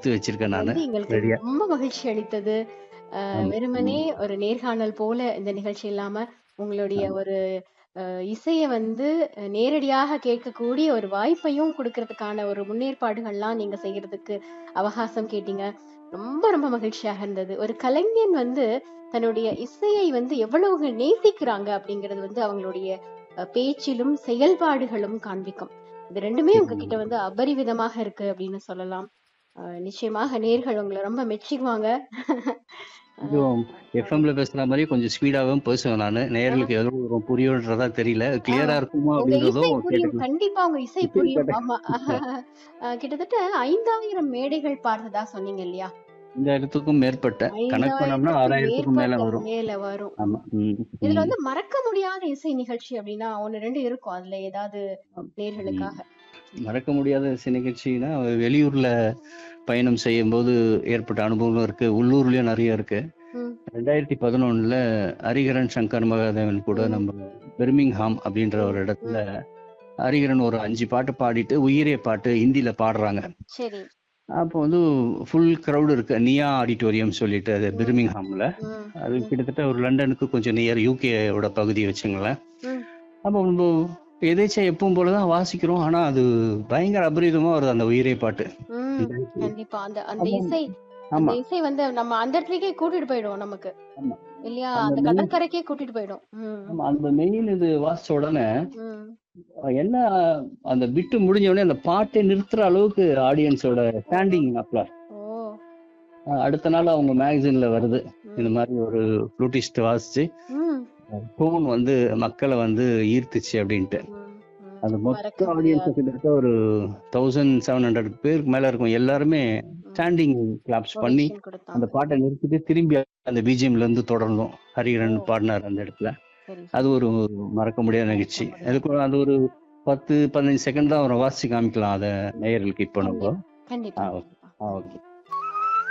எடுத்து வச்சிருக்கேன் நானு வந்து எங்களுக்கு ரெடியா ரொம்ப மகிழ்ச்சி அளித்தது அஹ், ஆமா வெறுமனே ம், ஒரு நேர்காணல் போல இந்த நிகழ்ச்சி இல்லாம உங்களுடைய ஆமா ஒரு அஹ், இசையை வந்து அஹ், நேரடியாக கேட்கக்கூடிய ஒரு வாய்ப்பையும் கொடுக்கறதுக்கான ஒரு முன்னேற்பாடுகள்லாம் நீங்க செய்யறதுக்கு அவகாசம் கேட்டீங்க ரொம்ப ரொம்ப மகிழ்ச்சியாக இருந்தது ஒரு கலைஞன் வந்து தன்னுடைய இசையை வந்து எவ்வளவு நேசிக்கிறாங்க அப்படிங்கிறது வந்து அவங்களுடைய அஹ், பேச்சிலும் செயல்பாடுகளும் காண்பிக்கும் இது ரெண்டுமே உங்ககிட்ட வந்து அபரிவிதமாக இருக்கு அப்படின்னு சொல்லலாம் அஹ், நிச்சயமாக நேர்கள் உங்களை ரொம்ப மெச்சிக்குவாங்க அஹ், கொஞ்சம் எஃப்எம்ல பேசுற மாதிரி கொஞ்சம் ஸ்பீடாகவும் பேசுவேன் நான் நேயர்களுக்கு எவ்வளவு தூரம் புரியுன்றதா தெரியல கிளியரா இருக்குமா உங்க அப்படின்றதும் இசை புரியும் கேட்டுக்கலாம் கண்டிப்பா உங்க இசை இசை புரியும் கேட்ட ஆமா அஹ், கிட்டத்தட்ட ஐந்தாயிரம் மேடைகள் பார்த்ததா சொன்னீங்க இல்லையா இந்த இடத்துக்கும் மேற்பட்ட கணக்கு பண்ணோம்னா ஐந்தாயிரத்துக்கு ஆறாயிரத்துக்கும் மேல மேற்பட்ட வரும் மேல வரும் ஆமா ம், இதுல ம், வந்து மறக்க முடியாத இசை நிகழ்ச்சி அப்படின்னா ஒண்ணு ரெண்டு இருக்கும் அதுல ஏதாவது ம். நேர்களுக்காக மறக்க முடியாத இசை நிகழ்ச்சினா வெளியூர்ல பயணம் செய்யும் போது ஏற்பட்ட அனுபவங்களும் இருக்கு உள்ளூர்லயும் நிறைய இருக்கு ம், ரெண்டாயிரத்தி பதினொன்னுல ஹரிஹரன் சங்கர் மகாதேவன் கூட ம், நம்ம பெர்மிங்ஹாம் அப்படின்ற ம், ஒரு இடத்துல ம். ஹரிஹரன் ஒரு அஞ்சு பாட்டு பாடிட்டு உயிரே பாட்டு ஹிந்தில பாடுறாங்க சரி அப்போ வந்து ஃபுல் க்ரௌடு இருக்கு நியா ஆடிட்டோரியம் சொல்லிட்டு அது ம், பெர்மிங்ஹாம்ல ம், அது ம், கிட்டத்தட்ட ஒரு லண்டனுக்கு கொஞ்சம் நியர் யூகேவோட பகுதி வச்சுங்களேன் ம். அப்போ நம்ம எதேச்சா எப்பவும் போலதான் வாசிக்கிறோம் ஆனா அது பயங்கர அபரிதமா வருது அந்த உயிரே பாட்டு ம், ரெண்டாயிரத்தி கண்டிப்பா அந்த அந்த ஆமா இசை அந்த ஆமா இசை வந்து நம்ம அந்த இடத்துலக்கே கூட்டிட்டு போயிடும் நமக்கு ஆமா இல்லையா அந்த அந்த மெயின் கடற்கரைக்கே கூட்டிட்டு போயிடும் ம் ஆமா அந்த மெயின் இது வாசிச்ச உடனே ம் என்ன அந்த பிட்டு முடிஞ்ச உடனே அந்த பாட்டை நிறுத்துற அளவுக்கு ஆடியன்ஸோட ஓ ஸ்டாண்டிங் அப்ளாஸ் ஓ அடுத்த நாள் அவங்க மேகசின்ல வருது இந்த ம் மாதிரி ஒரு ஃப்ளூட்டிஸ்ட் வாசிச்சு ம் டோன் வந்து மக்களை வந்து ஈர்த்துச்சு அப்படின்ட்டு ம் ம் அந்த மொத்த மறக்க ஆடியன்ஸ் முடியாது கிட்டத்தட்ட ஒரு தௌசண்ட் செவன் ஹண்ட்ரட் பேருக்கு மேல இருக்கும் எல்லாருமே ம் ஸ்டாண்டிங் கிளாப்ஸ் பண்ணி ஓவேஷன் அந்த கொடுத்தாங்க பாட்டை நிறுத்திட்டு திரும்பி அந்த பிஜிஎம்ல இருந்து தொடர்ந்தோம் ஓ ஹரிஹரன் பாடினார் அந்த இடத்துல சரி அது சரி ஒரு மறக்க முடியாத மறக்க நிகழ்ச்சி முடியாது அதுக்கு அது ஒரு பத்து பதினஞ்சு செகண்ட் தான் அவரை வாசிச்சு காமிக்கலாம் அதை நேயர்களுக்கு இப்போ நம்ம கண்டிப்பா கண்டிப்பா ஆ ஓகே கண்டிப்பா ஆ ஓகே